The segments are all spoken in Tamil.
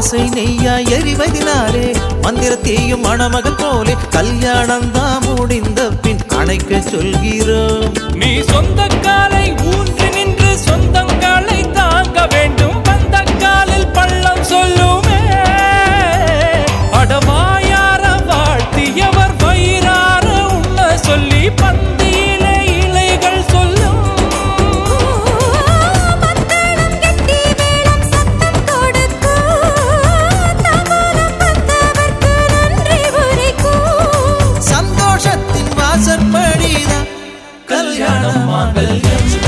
ஆசை நெய்யா எரிவதினாலே மந்திரத்தையும் மணமகள் போலே கல்யாணம் தான் முடிந்த பின் அணைக்க சொல்கிறோம் நீ சொந்த காலை ஊன்றி நின்று சொந்தங்களை தாங்க வேண்டும் வந்த காலில் பள்ளம் சொல்லுமே அடவாயார வாழ்த்தியவர் வயிறார உண்ண சொல்லி பந்தியிலே இலைகள் சொல்லும் மத்தளம் கெட்டி மேளம் சத்தம் கொடுக்கும் தாம்பூலம் வந்தவர்க்கு நன்றி உரைக்கும் சந்தோஷத்தின் வாசற்படிதான் கல்யாணம் மாங்கல்யம்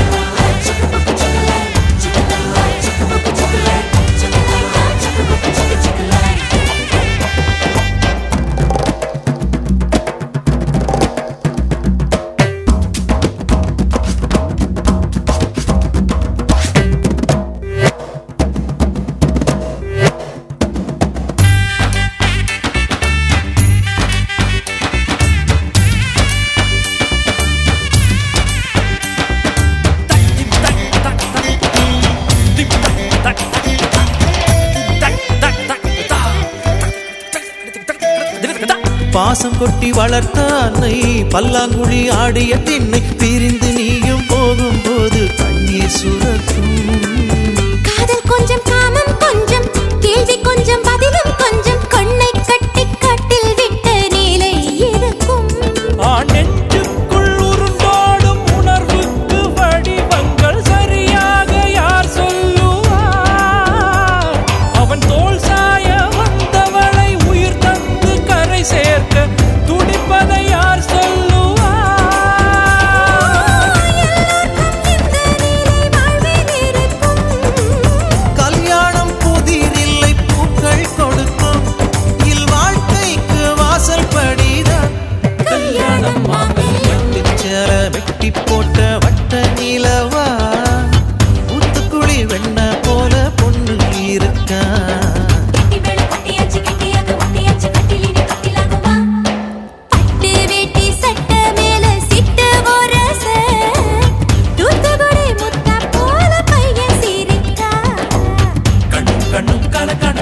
பாசம் கொட்டி வளர்த்த அன்னை பல்லாங்குழி ஆடிய திண்ணை பிரிந்து நீயும் போகும்போது கண்ணீர் சுரக்கும் காதல் கொஞ்சம் காமம் கொஞ்சம் கேள்வி கொஞ்சம் பதிலும் கொஞ்சம் கண்ணை கட்டி கட்டில் விட்ட நிலை இருக்கும் ஆண் நெஞ்சுக்குள் உருண்டோடும் உணர்வுக்கு வடிவங்கள் சரியாக யார் சொல்லுவார் அவன் தோல் சாய வந்தவளை உயிர் தந்து கரை சேர்க்க துடிப்பதை யார் சொல்லுவார் இந்த நிலை வாழ்வில் இருக்கும் கல்யாணம் புதிரில்லை பூக்கள் கொடுக்கும் இல் வாழ்க்கைக்கு வாசல் படிதான் கல்யாணம் மாங்கல்யம் சேர வெட்டி போட்ட வட்ட நிலவா ஊத்துக்குழி வெண்ண போல பொண்ணு இருக்கா கட்டி மேல கட்டியாச்சு கட்டியாக ஒட்டியாச்சு கட்டிலினி கட்டிலாகுமா பட்டு வேட்டி சட்டை மேல சிட்டு ஒரச தூத்துக்குடி முத்தா போல பையன் சிரிக்கா கண்ணும் கண்ணும் கலக்கட